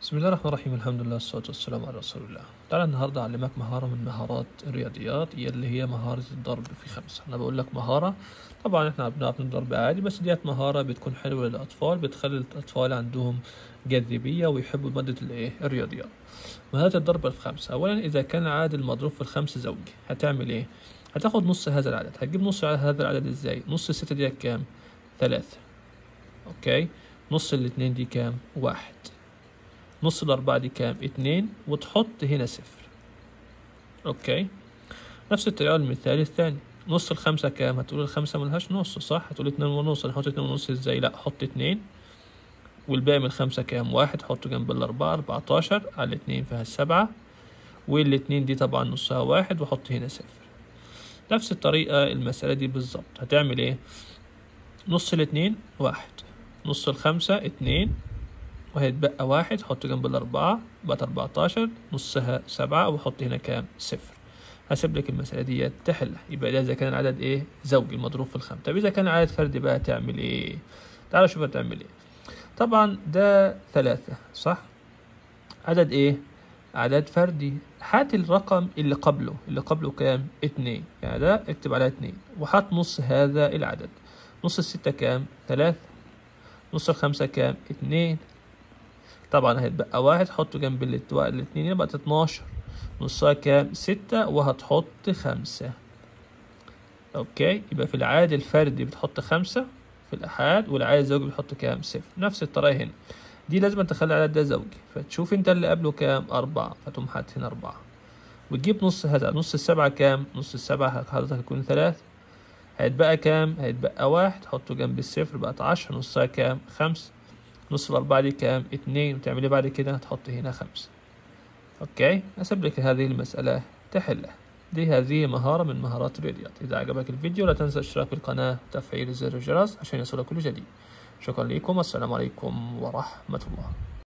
بسم الله الرحمن الرحيم الحمد لله والصلاة والسلام على رسول الله تعالى النهاردة أعلمك مهارة من مهارات الرياضيات هي اللي هي مهارة الضرب في خمسة أنا بقول لك مهارة طبعا احنا بنعرف نضرب عادي بس ديت مهارة بتكون حلوة للأطفال بتخلي الأطفال عندهم جاذبية ويحبوا مادة الإيه الرياضيات مهارة الضرب في خمسة أولا إذا كان عدد المضروب في الخمس زوجي هتعمل إيه هتاخد نص هذا العدد هتجيب نص هذا العدد إزاي نص الستة دي كام ثلاثة أوكي نص الاتنين دي كام واحد نص الأربعة دي كام اتنين وتحط هنا صفر أوكي نفس الطريقة المثال الثاني نص الخمسة كام هتقول الخمسة ملهاش نص صح هتقول اتنين ونص نحط اتنين ونص ازاي لا حط اتنين والباقي من الخمسة كام واحد حطه جنب الأربعة أربعتاشر على الاتنين فيها السبعة والاتنين دي طبعا نصها واحد وحط هنا صفر نفس الطريقة المسألة دي بالظبط هتعمل ايه نص الاتنين واحد نص الخمسة اتنين وهيتبقى واحد حط جنب الأربعة بقت أربعتاشر نصها سبعة وحط هنا كام صفر هسيب لك المسألة دي تحلها يبقى ده إذا كان العدد إيه زوجي مضروب في الخمسة طب إذا كان عدد فردي بقى تعمل إيه تعال شوف هتعمل إيه طبعا ده ثلاثة صح عدد إيه عدد فردي هات الرقم اللي قبله اللي قبله كام اتنين يعني ده اكتب عليها اتنين وحط نص هذا العدد نص الستة كام ثلاثة نص الخمسة كام اتنين طبعا هيتبقى واحد حطه جنب الاتنين يبقى اتناشر نصها كام ستة وهتحط خمسة اوكي يبقى في العادي الفردي بتحط خمسة في الأحاد والعادي الزوجي بتحط كام صفر نفس الطريقة هنا دي لازم تخلي العدد ده زوجي فتشوف انت اللي قبله كام أربعة فتقوم حاطط هنا أربعة وتجيب نص هذا نص السبعة كام نص السبعة حضرتك هيكون ثلاثة هيتبقى كام هيتبقى واحد حطه جنب الصفر بقت عشرة نصها كام خمسة نص الأربعة دي كام اتنين وتعمل ايه بعد كده هتحط هنا خمسة أوكي أسيب لك هذه المسألة تحلها دي هذه مهارة من مهارات الرياضيات إذا عجبك الفيديو لا تنسى الاشتراك في القناة وتفعيل زر الجرس عشان يصلك كل جديد شكرا لكم والسلام عليكم ورحمة الله